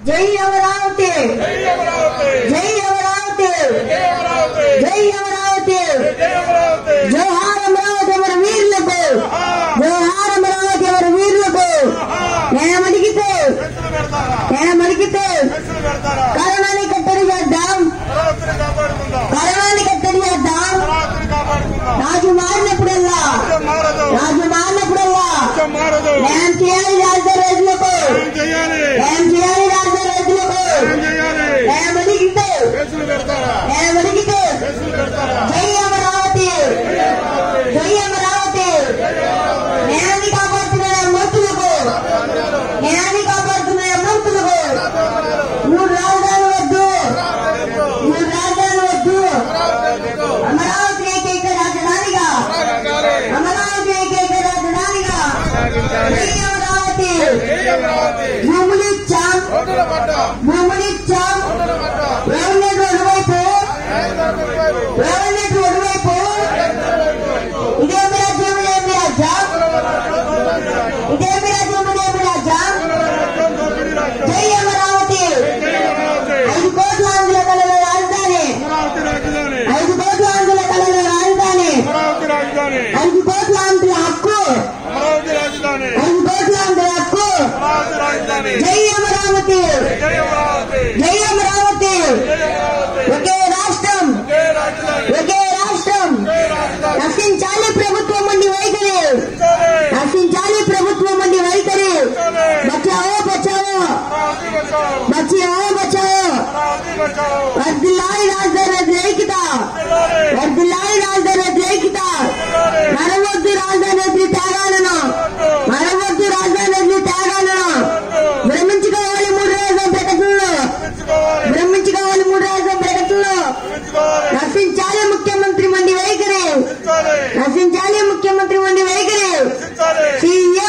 జై అమరావతి జై అమరావతి జై అమరావతి జై అమరావతి జై అమరావతి జై అమరావతి జోహార్ అమరావతి ఎవరి వీరులకు జోహార్ అమరావతి ఎవరి వీరులకు నేను మడిగితే కేసులు పెడతారా నేను మడిగితే కేసులు పెడతారా కరోనాని కట్టడి చేద్దాం అమరావతిని కాపాడుకుందాం కరోనాని కట్టడి చేద్దాం అమరావతిని కాపాడుకుందాం రాజు మారినప్పుడల్లా రాజ్యం మారదు రాజు మారినప్పుడల్లా రాజ్యం మారదు నేను చేయాలి రాజధాని రైతులకు ఏం చేయాలి నేను చేయాలి రాజధాని రైతులకు ఏం చేయాలి నేను మడిగితే కేసులు పెడతారా నేను మడిగితే కేసులు పెడతారా జై అమరావతి జై అమరావతి నేనాన్ని కాపాడుతున్న మూర్తులకు నేనాన్ని కాపాడుతున్న మూర్తులకు మూడు రాజధాని వద్దు మూడు రాజధాని వద్దు అమరావతి ఏకైక రాజధానిగా అమరావతి ఏకైక రాజధానిగా జై అమరావతి భూములు ఇచ్చాం రోడ్డుల పడ్డ భూములు ఇచ్చాం రెవెన్యూ ఒకవైపు రెవెన్యూ ఒకవైపు ఇదేమి రాజ్యం ఇదేమి రాజ్యం ఇదేమి రాజ్యం ఇదేమి రాజ్యం జై అమరావతి ఐదు కోట్ల ఆంధ్ర కళల రాజధాని అమరావతి రాజధాని ఐదు కోట్ల ఆంధ్ర కళల రాజధాని అమరావతి రాజధాని ఐదు కోట్ల ఆంధ్ర హక్కు అమరావతి రాజధాని ఐదు కోట్ల ఆంధ్ర హక్కు అమరావతి రాజధాని జై అమరావతి జై అమరావతి జై అమరావతి జై అమరావతి ఒకే రాష్ట్రం జై రాజధాని ఒకే రాష్ట్రం జై రాజధాని నశించాలి ప్రభుత్వం ఉండి వైఖరి నశించాలి ప్రభుత్వం ఉండి వైఖరి బచావో బచావో అమరావతి బచాओ బచావో బచావో అమరావతి బచాओ వర్దిల్లాలి రాజధాని వ్యతిరేకిత వర్దిల్లాలి రాజధాని వ్యతిరేకిత మరవద్దు రాజధాని ఎదురు త్యాగాలను మరవద్దు రాజధాని ఎదురు త్యాగాలను విరమించుకోవాలి మూడు రాజధాని ప్రకటనలు పెంచుకోవాలి విరమించుకోవాలి మూడు రాజధాని ప్రకటనలు పెంచుకోవాలి నశించాలి ముఖ్యమంత్రి మండి వైఖరి పెంచాలి నశించాలి ముఖ్యమంత్రి మండి వైఖరి పెంచాలి సీఎం